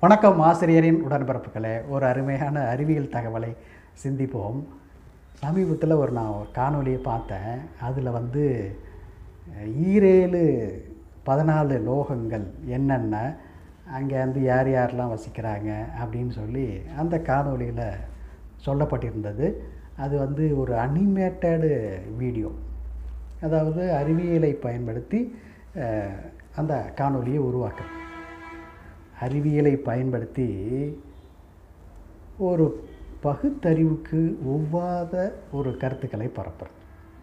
வணக்கம் ஆசிரியரின் உடன்பிறப்புகளே ஒரு அருமையான அறிவியல் தகவலை சிந்திப்போம் சமீபத்தில் ஒரு நான் ஒரு காணொலியை பார்த்தேன் அதில் வந்து அஹ், ஈரேழு பதினாலு லோகங்கள் என்னென்ன அங்கே வந்து யார் யாரெல்லாம் வசிக்கிறாங்க அப்படின்னு சொல்லி அந்த காணொலியில் சொல்லப்பட்டிருந்தது அது வந்து ஒரு அனிமேட்டடு வீடியோ அதாவது அறிவியலை பயன்படுத்தி அஹ், அந்த காணொலியை உருவாக்குறது அறிவியலை பயன்படுத்தி ஒரு பகுத்தறிவுக்கு ஒவ்வாத ஒரு கருத்துக்களை பரப்புறது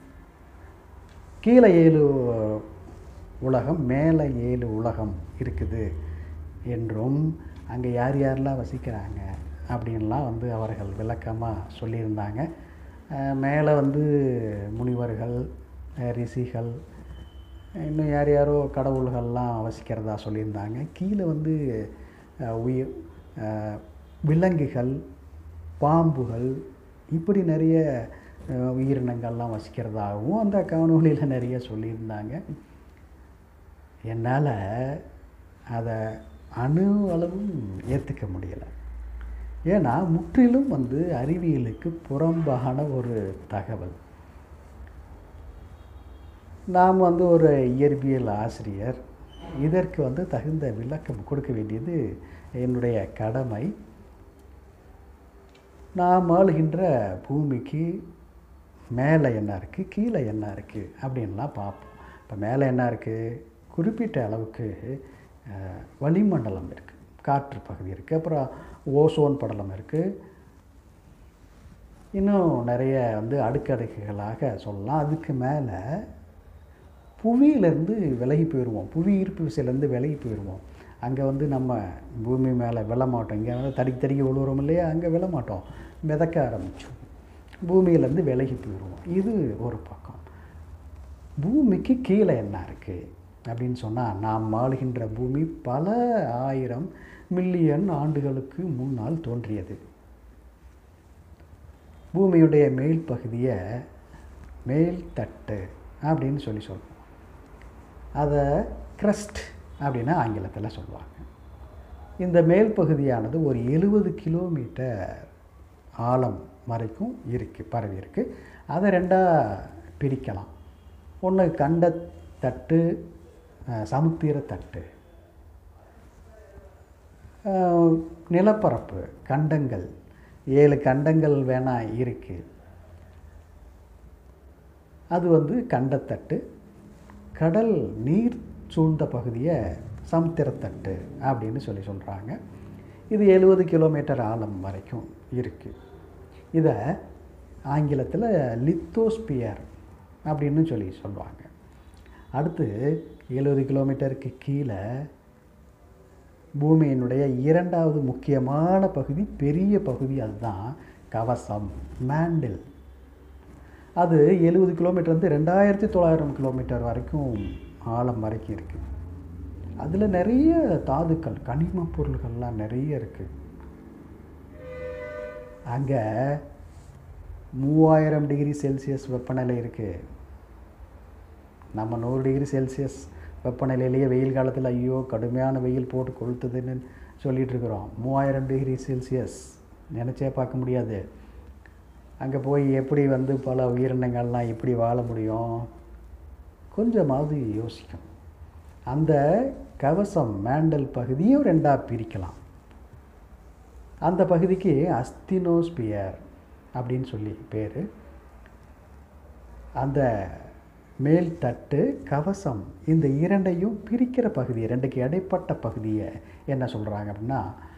கீழே ஏழு உலகம் மேலே ஏழு உலகம் இருக்குது என்றும் அங்கே யார் யாரெல்லாம் வசிக்கிறாங்க அப்படின்லாம் வந்து அவர்கள் விளக்கமாக சொல்லியிருந்தாங்க அஹ் மேலே வந்து முனிவர்கள் அஹ் ரிஷிகள் இன்னும் யார் யாரோ கடவுள்கள்லாம் வசிக்கிறதா சொல்லியிருந்தாங்க கீழே வந்து அஹ், உயிர் அஹ், விலங்குகள் பாம்புகள் இப்படி நிறைய அஹ், உயிரினங்கள்லாம் வசிக்கிறதாகவும் அந்த காணொலியில் நிறைய சொல்லியிருந்தாங்க என்னால் அதை அணு அளவும் ஏற்றுக்க முடியலை ஏன்னா முற்றிலும் வந்து அறிவியலுக்கு புறம்பான ஒரு தகவல் நாம் வந்து ஒரு இயற்பியல் ஆசிரியர் இதற்கு வந்து தகுந்த விளக்கம் கொடுக்க வேண்டியது என்னுடைய கடமை நாம் ஆளுகின்ற பூமிக்கு மேலே என்ன இருக்குது கீழே என்ன இருக்குது அப்படின்லாம் பார்ப்போம் இப்போ மேலே என்ன இருக்குது குறிப்பிட்ட அளவுக்கு அஹ், வளிமண்டலம் இருக்குது காற்று பகுதி இருக்குது அப்புறம் ஓசோன் படலம் இருக்குது இன்னும் நிறைய வந்து அடுக்கடுக்குகளாக சொல்லலாம் அதுக்கு மேலே புவியிலேருந்து விலகி போயிடுவோம் புவி ஈர்ப்பு விசையிலேருந்து விலகி போயிடுவோம் அங்கே வந்து நம்ம பூமி மேலே விழ மாட்டோம் இங்கே வந்து தடிக்கி தடிக்கி விழுவுறோம் இல்லையா அங்கே விழ மாட்டோம் மிதக்க ஆரம்பிச்சோம் பூமியிலேருந்து விலகி போயிடுவோம் இது ஒரு பக்கம் பூமிக்கு கீழே என்ன இருக்குது அப்படின்னு சொன்னால் நாம் ஆளுகின்ற பூமி பல ஆயிரம் மில்லியன் ஆண்டுகளுக்கு முன்னால் தோன்றியது பூமியுடைய மேல் பகுதியை மேல் தட்டு அப்படின்னு சொல்லி சொல்லுவோம் அதை crust அப்படின்னு ஆங்கிலத்தில் சொல்லுவாங்க இந்த மேல் பகுதியானது ஒரு எழுபது கிலோமீட்டர் ஆழம் வரைக்கும் இருக்குது பரவி இருக்குது அதை ரெண்டாக பிரிக்கலாம் ஒன்று கண்ட தட்டு அஹ், சமுத்திர தட்டு அஹ், நிலப்பரப்பு கண்டங்கள் ஏழு கண்டங்கள் வேணா இருக்குது அது வந்து கண்டத்தட்டு கடல் நீர் சூழ்ந்த பகுதியை சமுத்திரத்தட்டு அப்படின்னு சொல்லி சொல்கிறாங்க இது எழுபது கிலோமீட்டர் ஆழம் வரைக்கும் இருக்குது இதை ஆங்கிலத்தில் லித்தோஸ்பியர் அப்படின்னு சொல்லி சொல்லுவாங்க அடுத்து எழுபது கிலோமீட்டருக்கு கீழே பூமியினுடைய இரண்டாவது முக்கியமான பகுதி பெரிய பகுதி அதுதான் கவசம் மேண்டில் அது எழுபது கிலோமீட்டர் வந்து ரெண்டாயிரத்தி தொள்ளாயிரம் கிலோமீட்டர் வரைக்கும் ஆழம் வரைக்கும் இருக்குது அதில் நிறைய தாதுக்கள் கனிம பொருள்கள்லாம் நிறைய இருக்குது அங்கே மூவாயிரம் டிகிரி செல்சியஸ் வெப்பநிலை இருக்குது நம்ம நூறு டிகிரி செல்சியஸ் வெப்பநிலையிலேயே வெயில் காலத்தில் ஐயோ கடுமையான வெயில் போட்டு கொளுத்துதுன்னு சொல்லிட்டு இருக்கிறோம் மூவாயிரம் டிகிரி செல்சியஸ் நினச்சே பார்க்க முடியாது அங்கே போய் எப்படி வந்து பல உயிரினங்கள்லாம் எப்படி வாழ முடியும் கொஞ்சமாவது யோசிக்கும் அந்த கவசம் மேண்டல் பகுதியும் ரெண்டாக பிரிக்கலாம் அந்த பகுதிக்கு அஸ்தினோஸ்பியர் அப்படின்னு சொல்லி பேர் அந்த மேல் தட்டு கவசம் இந்த இரண்டையும் பிரிக்கிற பகுதி ரெண்டுக்கு இடைப்பட்ட பகுதியை என்ன சொல்கிறாங்க அப்படின்னா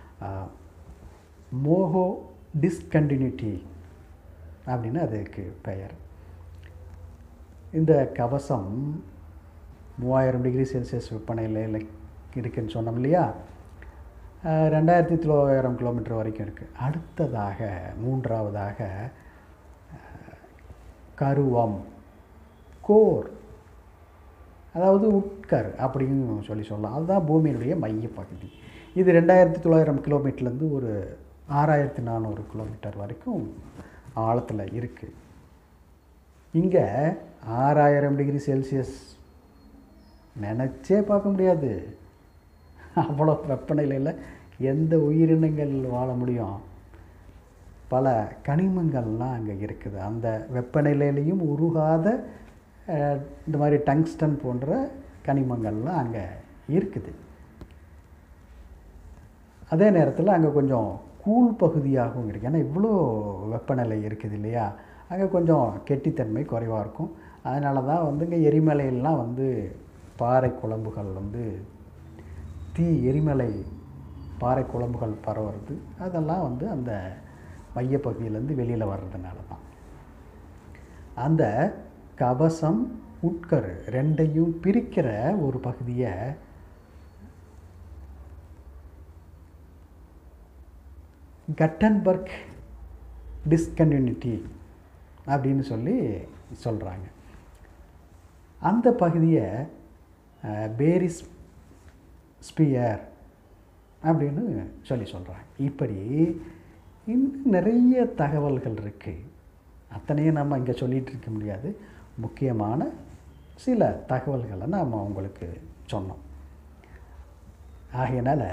மோகோ டிஸ்கண்டினியூட்டி அப்படின்னு அதுக்கு பெயர் இந்த கவசம் மூவாயிரம் டிகிரி செல்சியஸ் வெப்பநிலையில் இருக்குன்னு சொன்னோம் இல்லையா அஹ், ரெண்டாயிரத்தி தொள்ளாயிரம் கிலோமீட்டர் வரைக்கும் இருக்குது அடுத்ததாக மூன்றாவதாக அஹ், கருவம் கோர் அதாவது உட்கர் அப்படின்னு சொல்லி சொல்லலாம் அதுதான் பூமியினுடைய மையப்பகுதி இது ரெண்டாயிரத்தி தொள்ளாயிரம் கிலோமீட்டர்லேருந்து ஒரு ஆறாயிரத்தி நானூறு கிலோமீட்டர் வரைக்கும் ஆழத்தில் இருக்குது இங்கே ஆறாயிரம் டிகிரி செல்சியஸ் நினச்சே பார்க்க முடியாது அவ்வளோ வெப்பநிலையில் எந்த உயிரினங்கள் வாழ முடியும் பல கனிமங்கள்லாம் அங்கே இருக்குது அந்த வெப்பநிலையிலையும் உருகாத அஹ், இந்த மாதிரி டங்ஸ்டன் போன்ற கனிமங்கள்லாம் அங்கே இருக்குது அதே நேரத்தில் அங்கே கொஞ்சம் கூழ் பகுதியாகவும் இருக்குது ஏன்னா இவ்வளோ வெப்பநிலை இருக்குது இல்லையா அங்கே கொஞ்சம் கெட்டித்தன்மை குறைவாக இருக்கும் அதனால தான் வந்து இங்கே எரிமலையெல்லாம் வந்து பாறை குழம்புகள் வந்து தீ எரிமலை பாறை குழம்புகள் பரவுறது அதெல்லாம் வந்து அந்த மையப்பகுதியிலேருந்து வெளியில் வர்றதுனால தான் அந்த கவசம் உட்கரு ரெண்டையும் பிரிக்கிற ஒரு பகுதியை கட்டன்பர்க் டிஸ்கன்யூனிட்டி அப்படின்னு சொல்லி சொல்கிறாங்க அந்த பகுதியை அஹ், பேரிஸ் ஸ்பியர் அப்படின்னு சொல்லி சொல்கிறாங்க இப்படி இன்னும் நிறைய தகவல்கள் இருக்குது அத்தனையும் நம்ம இங்கே சொல்லிகிட்டு இருக்க முடியாது முக்கியமான சில தகவல்களை நாம் உங்களுக்கு சொன்னோம் ஆகையினால்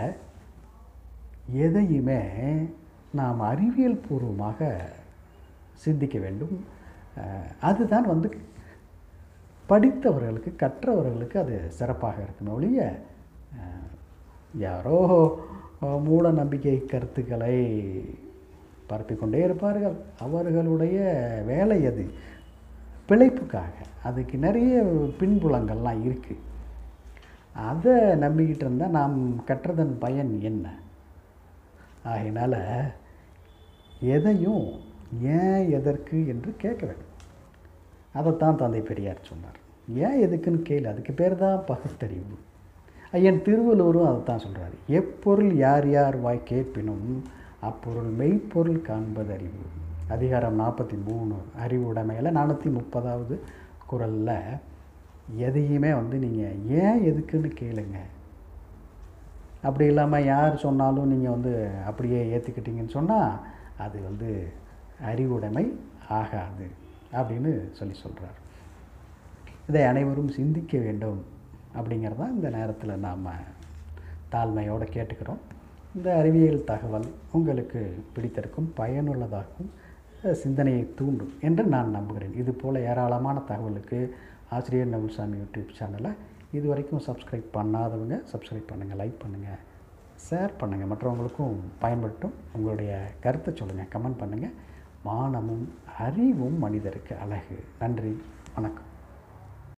எதையுமே நாம் அறிவியல் பூர்வமாக சிந்திக்க வேண்டும் அஹ், அதுதான் வந்து படித்தவர்களுக்கு கற்றவர்களுக்கு அது சிறப்பாக இருக்குமே ஒழிய அஹ், யாரோ அஹ், மூட நம்பிக்கை கருத்துக்களை பரப்பிக்கொண்டே இருப்பார்கள் அவர்களுடைய வேலை அது பிழைப்புக்காக அதுக்கு நிறைய பின்புலங்கள்லாம் இருக்குது அதை நம்பிக்கிட்டு இருந்தால் நாம் கற்றதன் பயன் என்ன ஆகையினால் எதையும் ஏன் எதற்கு என்று கேட்க வேண்டும் அதைத்தான் தந்தை பெரியார் சொன்னார் ஏன் எதுக்குன்னு கேளு அதுக்கு பேர் தான் பகுத்தறிவு ஐயன் திருவள்ளுவரும் அதை தான் சொல்கிறார் எப்பொருள் யார் யார் வாய் கேட்பினும் அப்பொருள் மெய்ப்பொருள் காண்பது அறிவு அதிகாரம் நாற்பத்தி மூணு அறிவுடைமையில் நானூற்றி முப்பதாவது குரலில் எதையுமே வந்து நீங்கள் ஏன் எதுக்குன்னு கேளுங்க அப்படி இல்லாமல் யார் சொன்னாலும் நீங்கள் வந்து அப்படியே ஏற்றுக்கிட்டீங்கன்னு சொன்னால் அது வந்து அறிவுடைமை ஆகாது அப்படின்னு சொல்லி சொல்கிறார் இதை அனைவரும் சிந்திக்க வேண்டும் அப்படிங்கிறத இந்த நேரத்தில் நாம் தாழ்மையோடு கேட்டுக்கிறோம் இந்த அறிவியல் தகவல் உங்களுக்கு பிடித்திருக்கும் பயனுள்ளதாகவும் அஹ், சிந்தனையை தூண்டும் என்று நான் நம்புகிறேன் இது போல் ஏராளமான தகவலுக்கு ஆசிரியர் நகுல்சாமி யூடியூப் சேனலை இது வரைக்கும் சப்ஸ்கிரைப் பண்ணாதவங்க சப்ஸ்கிரைப் பண்ணுங்கள் லைக் பண்ணுங்கள் ஷேர் பண்ணுங்கள் மற்றவங்களுக்கும் பயன்பட்டும் உங்களுடைய கருத்தை சொல்லுங்கள் கமெண்ட் பண்ணுங்கள் மானமும் அறிவும் மனிதருக்கு அழகு நன்றி வணக்கம்